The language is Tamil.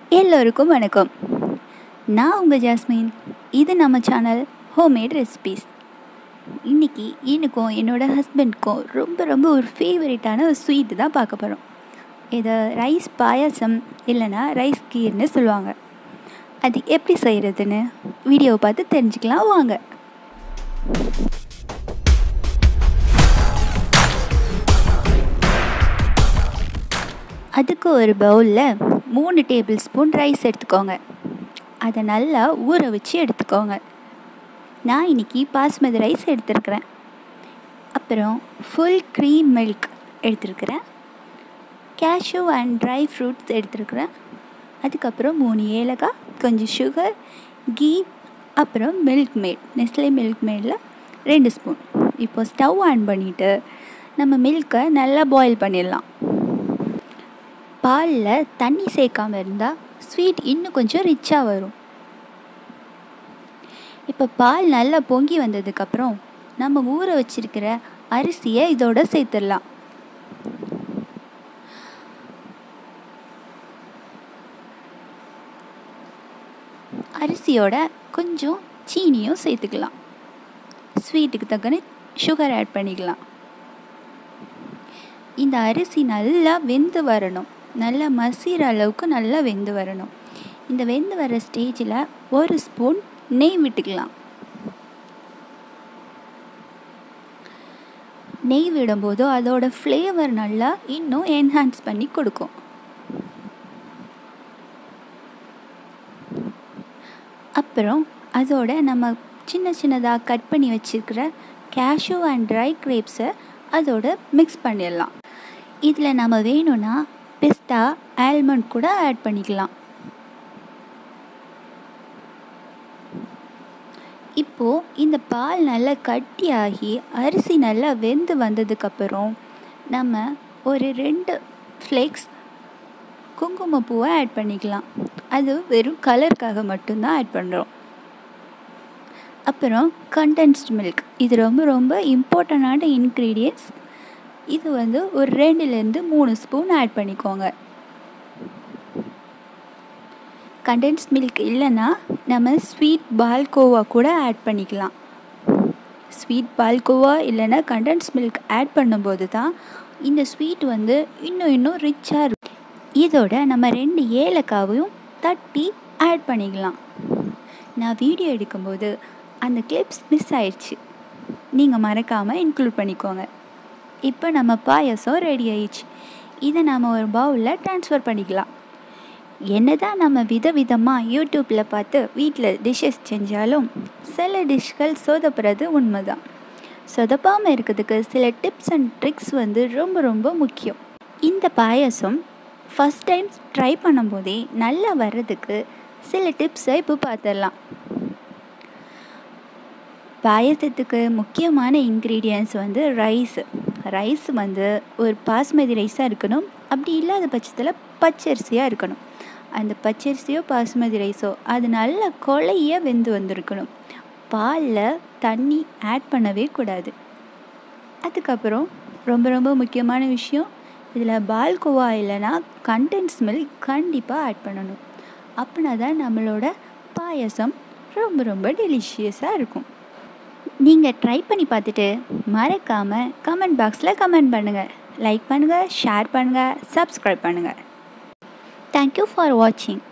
எல்லோருக்கும் வணக்கம் நான் உங்கள் ஜாஸ்மின் இது நம்ம சேனல் ஹோம்மேட் ரெசிபீஸ் இன்றைக்கி எனக்கும் என்னோடய ஹஸ்பண்ட்க்கும் ரொம்ப ரொம்ப ஒரு ஃபேவரட்டான ஒரு ஸ்வீட்டு தான் பார்க்க போகிறோம் இதை ரைஸ் பாயாசம் இல்லைன்னா ரைஸ் கீர்னு சொல்லுவாங்க அது எப்படி செய்கிறதுன்னு வீடியோவை பார்த்து தெரிஞ்சுக்கலாம் வாங்க அதுக்கு ஒரு பவுலில் மூணு டேபிள் ஸ்பூன் ரைஸ் எடுத்துக்கோங்க அதை நல்லா ஊற வச்சு எடுத்துக்கோங்க நான் இன்றைக்கி பாஸ்மதி ரைஸ் எடுத்துருக்கிறேன் அப்புறம் ஃபுல் க்ரீம் மில்க் எடுத்துருக்கிறேன் கேஷ்யூ அண்ட் ட்ரை ஃப்ரூட்ஸ் எடுத்துருக்கிறேன் அதுக்கப்புறம் மூணு ஏலக்காய் கொஞ்சம் சுகர் கீ அப்புறம் மில்க் மேட் நெஸ்லே மில்க் மேடில் ரெண்டு ஸ்பூன் இப்போ ஸ்டவ் ஆன் பண்ணிவிட்டு நம்ம மில்கை நல்லா பாயில் பண்ணிடலாம் பாலில் தண்ணி சேர்க்காமல் இருந்தால் ஸ்வீட் இன்னும் கொஞ்சம் ரிச்சாக வரும் இப்போ பால் நல்லா பொங்கி வந்ததுக்கப்புறம் நம்ம ஊற வச்சிருக்கிற அரிசியை இதோட சேர்த்துடலாம் அரிசியோட கொஞ்சம் சீனியும் சேர்த்துக்கலாம் ஸ்வீட்டுக்கு தக்கன சுகர் ஆட் பண்ணிக்கலாம் இந்த அரிசி நல்லா வெந்து வரணும் நல்லா மசிகிற அளவுக்கு நல்லா வெந்து வரணும் இந்த வெந்து வர ஸ்டேஜில் ஒரு ஸ்பூன் நெய் விட்டுக்கலாம் நெய் விடும்போது அதோட ஃப்ளேவர் நல்லா இன்னும் என்ஹான்ஸ் பண்ணி கொடுக்கும் அப்புறம் அதோட நம்ம சின்ன சின்னதாக கட் பண்ணி வச்சுருக்கிற கேஷ்யூ அண்ட் ட்ரை கிரேப்ஸை அதோட மிக்ஸ் பண்ணிடலாம் இதில் நம்ம வேணும்னா பிஸ்தா ஆல்மண்ட் கூட ஆட் பண்ணிக்கலாம் இப்போது இந்த பால் நல்லா கட்டியாகி அரிசி நல்லா வெந்து வந்ததுக்கப்புறம் நம்ம ஒரு ரெண்டு ஃப்ளேக்ஸ் குங்குமப்பூவை ஆட் பண்ணிக்கலாம் அது வெறும் கலருக்காக மட்டும்தான் ஆட் பண்ணுறோம் அப்புறம் கண்டென்ஸ்ட் மில்க் இது ரொம்ப ரொம்ப இம்பார்ட்டண்டான இன்க்ரீடியன்ஸ் இது வந்து ஒரு ரெண்டுலேருந்து மூணு ஸ்பூன் ஆட் பண்ணிக்கோங்க கண்டென்ஸ் மில்க் இல்லைன்னா நம்ம ஸ்வீட் பால்கோவா கூட ஆட் பண்ணிக்கலாம் ஸ்வீட் பால்கோவா இல்லைன்னா கண்டென்ஸ் மில்க் ஆட் பண்ணும்போது தான் இந்த ஸ்வீட் வந்து இன்னும் இன்னும் ரிச்சாக இருக்கும் இதோட நம்ம ரெண்டு ஏலக்காவையும் தட்டி ஆட் பண்ணிக்கலாம் நான் வீடியோ எடுக்கும்போது அந்த கிளிப்ஸ் மிஸ் ஆயிடுச்சு நீங்கள் மறக்காமல் இன்க்ளூட் பண்ணிக்கோங்க இப்போ நம்ம பாயசம் ரெடி ஆயிடுச்சு இதை நம்ம ஒரு பவுலில் ட்ரான்ஸ்ஃபர் பண்ணிக்கலாம் என்ன தான் நம்ம விதவிதமாக யூடியூப்பில் பார்த்து வீட்டில் டிஷ்ஷஸ் செஞ்சாலும் சில டிஷ்கள் சொதப்புறது உண்மை தான் சொதப்பாமல் இருக்கிறதுக்கு சில டிப்ஸ் அண்ட் ட்ரிக்ஸ் வந்து ரொம்ப ரொம்ப முக்கியம் இந்த பாயசம் ஃபஸ்ட் டைம் ட்ரை பண்ணும்போதே நல்லா வர்றதுக்கு சில டிப்ஸை இப்போ பார்த்துடலாம் பாயசத்துக்கு முக்கியமான இன்க்ரீடியன்ஸ் வந்து ரைஸ் ரைஸ் வந்து ஒரு பாஸ்மதி ரைஸாக இருக்கணும் அப்படி இல்லாத பட்சத்தில் பச்சரிசியாக இருக்கணும் அந்த பச்சரிசியோ பாஸ்மதி ரைஸோ அது நல்ல கொலையாக வெந்து வந்திருக்கணும் பாலில் தண்ணி ஆட் பண்ணவே கூடாது அதுக்கப்புறம் ரொம்ப ரொம்ப முக்கியமான விஷயம் இதில் பால்கோவா இல்லைன்னா கண்டென்ஸ் மில்க் கண்டிப்பாக ஆட் பண்ணணும் அப்படின்னா தான் நம்மளோட பாயசம் ரொம்ப ரொம்ப டெலிஷியஸாக இருக்கும் நீங்கள் ட்ரை பண்ணி பார்த்துட்டு மறக்காமல் கமெண்ட் பாக்ஸில் கமெண்ட் பண்ணுங்கள் லைக் பண்ணுங்கள் ஷேர் பண்ணுங்கள் சப்ஸ்கிரைப் பண்ணுங்கள் தேங்க்யூ ஃபார் வாட்சிங்